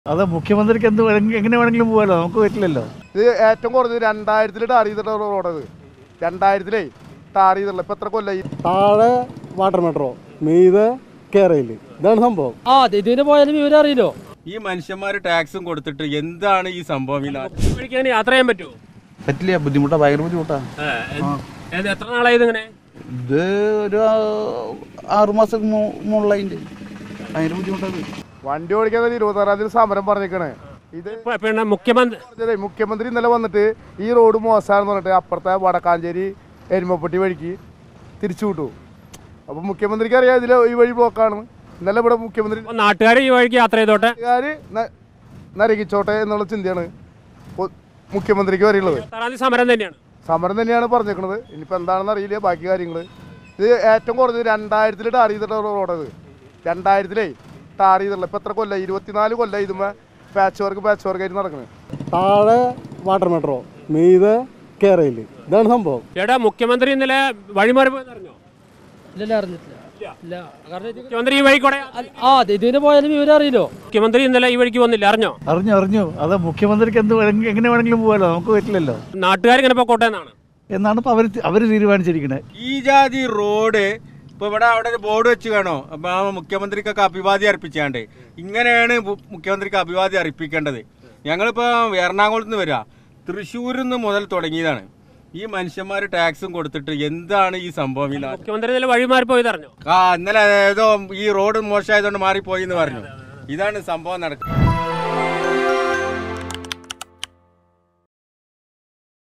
അത് മുഖ്യമന്ത്രിക്ക് എന്ത് വേണമെങ്കിൽ- എങ്ങനെ വേണമെങ്കിലും പോകാലോ നമുക്ക് പറ്റില്ലല്ലോ ഇത് ഏറ്റവും കുറഞ്ഞത് രണ്ടായിരത്തിൽ ടാർ ചെയ്തിട്ടുള്ള റോഡത് രണ്ടായിരത്തിലേ ടാർ ചെയ്തിട്ടുള്ള ഇപ്പൊ എത്ര കൊല്ലായി താഴെ വാട്ടർ മെട്രോ മീതെ കേരയിൽ ഇതാണ് സംഭവം ആ ഇതിന് പോയാലും വിവരം അറിയില്ലോ ഈ മനുഷ്യന്മാർ ടാക്സും കൊടുത്തിട്ട് എന്താണ് ഈ സംഭവം ഈ നാട്ടിൽ? വഴിക്കാൻ യാത്ര ചെയ്യാൻ പറ്റുമോ പറ്റില്ല ബുദ്ധിമുട്ടാ ഭയങ്കര ബുദ്ധിമുട്ടാ ഏത് എത്ര നാളായി ഇതിങ്ങനെ ഇത് ഒരു ആറുമാസം മുകളിലതിൻ്റെ ഭയങ്കര ബുദ്ധിമുട്ടത് വണ്ടി ഓടിക്കാൻ ഇരുപത്താറാം തീയതി സമരം പറഞ്ഞേക്കണേ ഇത് ഇപ്പൊ പിന്നെ മുഖ്യമന്ത്രി പറഞ്ഞതേ, മുഖ്യമന്ത്രി ഇന്നലെ വന്നിട്ട് ഈ റോഡ് മോശമാണെന്ന് പറഞ്ഞിട്ട് അപ്പുറത്തെ വടക്കാഞ്ചേരി എരുമപ്പെട്ടി വഴിക്ക് തിരിച്ചു വിട്ടു അപ്പൊ മുഖ്യമന്ത്രിക്ക് അറിയാം ഇതിൽ ഈ വഴി ബ്ലോക്കാണ് ഇന്നലെ ഇവിടെ മുഖ്യമന്ത്രി അപ്പൊ നാട്ടുകാർ ഈ വഴിക്ക് യാത്ര ചെയ്തോട്ടെ നാട്ടുകാര് ന- നരകിച്ചോട്ടെ എന്നുള്ള ചിന്തയാണ് പൊ- മുഖ്യമന്ത്രിക്ക് വരെയുള്ളത് എത്രാം തീയതി സമരം തന്നെയാണ് സമരം തന്നെയാണ് പറഞ്ഞേക്കണത് ഇനിയിപ്പോൾ എന്താണെന്ന് അറിയില്ല ബാക്കി കാര്യങ്ങൾ ഇത് ഏറ്റവും കുറഞ്ഞത് രണ്ടായിരത്തിൽ ടാർ ചെയ്തിട്ടുള്ള റോഡത് രണ്ടായിരത്തിലേ ടാർ ചെയ്തിട്ടുള്ള ഇപ്പം എത്ര കൊല്ലം ഇരുപത്തിനാല് കൊല്ലം ഇതുമ്മ പാച്ച് വർക്ക് പാച്ച് വർക്ക് ആയിട്ട് നടക്കുന്നത് താഴെ വാട്ടർ മെട്രോ മീതെ കേരയിൽ ഇതാണ് സംഭവം ചേട്ടാ മുഖ്യമന്ത്രി ഇന്നലെ വഴിമാറി പോയെന്ന് അറിഞ്ഞോ ഇല്ലല്ല അറിഞ്ഞിട്ടില്ല ഇല്ല കാരണം ഇത് മുഖ്യമന്ത്രി ഈ വഴി കൂടെ ആ ഇതിന് പോയാലും വിവരം അറിയില്ലോ മുഖ്യമന്ത്രി ഇന്നലെ ഈ വഴിക്ക് വന്നില്ല അറിഞ്ഞോ അറിഞ്ഞു അറിഞ്ഞു അത് മുഖ്യമന്ത്രിക്ക് എന്ത് വേണമെങ്കിൽ- എങ്ങനെ വേണമെങ്കിലും പോകാലോ നമുക്ക് പറ്റില്ലല്ലോ നാട്ടുകാർ ഇങ്ങനെ പൊക്കോട്ടെ എന്നാണ് എന്നാണ് ഇപ്പോൾ അവർ അവർ തീരുമാനിച്ചിരിക്കുന്നത് ഈ ജാതി റോഡ് ഇപ്പൊ ഇവിടെ അവിടെ ഒരു ബോർഡ് വെച്ച് കാണോ അപ്പൊ ആ മുഖ്യമന്ത്രിക്കൊക്കെ അഭിവാദ്യം അർപ്പിച്ചാണ്ട് ഇങ്ങനെയാണ് മു- മുഖ്യമന്ത്രിക്ക് അഭിവാദ്യം അർപ്പിക്കേണ്ടത് ഞങ്ങളിപ്പോ എറണാകുളത്ത് നിന്ന് വരിക തൃശ്ശൂരിൽ നിന്ന് മുതൽ തുടങ്ങിയതാണ് ഈ മനുഷ്യന്മാർ ടാക്സും കൊടുത്തിട്ട് എന്താണ് ഈ സംഭവം ഈ നാട്ടിൽ? മുഖ്യമന്ത്രി ഇന്നലെ വഴിമാറി പോയത് അറിഞ്ഞോ ആ ഇന്നലെ ഏതോ ഈ റോഡ് മോശമായതുകൊണ്ട് മാറിപ്പോയി എന്ന് പറഞ്ഞു ഇതാണ് സംഭവം നടക്കുന്നത്